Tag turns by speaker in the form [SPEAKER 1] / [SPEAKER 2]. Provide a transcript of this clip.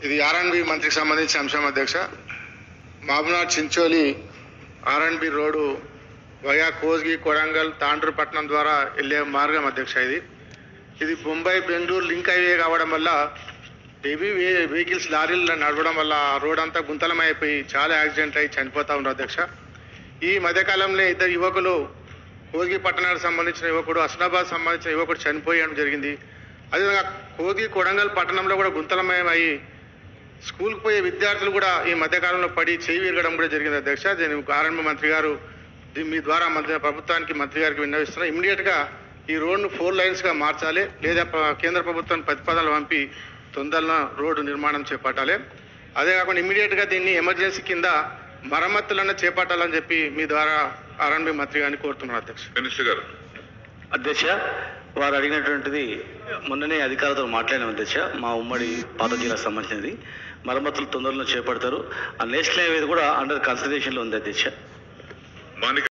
[SPEAKER 1] ఇది ఆర్ఎన్బి మంత్రికి సంబంధించిన అంశం అధ్యక్ష మహబూబ్నాథ్ Chincholi R N B road via Kosgi Kodangal Tandrapatnam ద్వారా వెళ్ళే మార్గం అధ్యక్ష ఇది ఇది బొంబాయి బెంగళూరు లింక్ హైవే కావడం వల్ల హెవీ వే- వెహికల్స్ లారీలు నడవడం వల్ల ఆ రోడ్ అంతా గుంతలమైపోయి చాలా యాక్సిడెంట్ అయి చనిపోతా ఉన్నారు అధ్యక్ష ఈ మధ్యకాలంలో ఇద్దరు యువకులు కోగి పట్టణానికి సంబంధించిన యువకుడు హస్నాబాద్ సంబంధించిన యువకుడు చనిపోయడం జరిగింది అదేవిధంగా కోగి కొడంగల్ పట్టణంలో కూడా గుంతలమయం అయ్యి స్కూల్కి పోయే విద్యార్థులు కూడా ఈ మధ్యకాలంలో పడి చేయి విరగడం కూడా జరిగింది అధ్యక్ష దీని ఆర్ఎంబి మంత్రి గారు దీని మీ ద్వారా మంత్రి ప్రభుత్వానికి మంత్రి గారికి విన్నవిస్తున్నా ఇమీడియట్ గా ఈ రోడ్ను ఫోర్ లైన్స్ గా మార్చాలి లేదా ప్ర- కేంద్ర ప్రభుత్వం ప్రతిపాదనలు పంపి తొందరన రోడ్డు నిర్మాణం చేపట్టాలి అదే కాకుండా ఇమీడియట్ గా దీన్ని ఎమర్జెన్సీ కింద మరమ్మతులను చేపట్టాలని చెప్పి మీ ద్వారా ఆర్ఎంబి మంత్రి గారిని కోరుతున్నాను అధ్యక్ష
[SPEAKER 2] మినిస్టర్ గారు
[SPEAKER 3] అధ్యక్ష వారు అడిగినటువంటిది మొన్ననే అధికారులతో మాట్లాడిన అధ్యక్ష మా ఉమ్మడి పాత జిల్లాకు సంబంధించినది మరమ్మతులు తొందరలో చేపడతారు ఆ నేషనల్ హైవే కూడా అండర్ కన్సిడరేషన్లో ఉంది అధ్యక్ష
[SPEAKER 2] మాణిక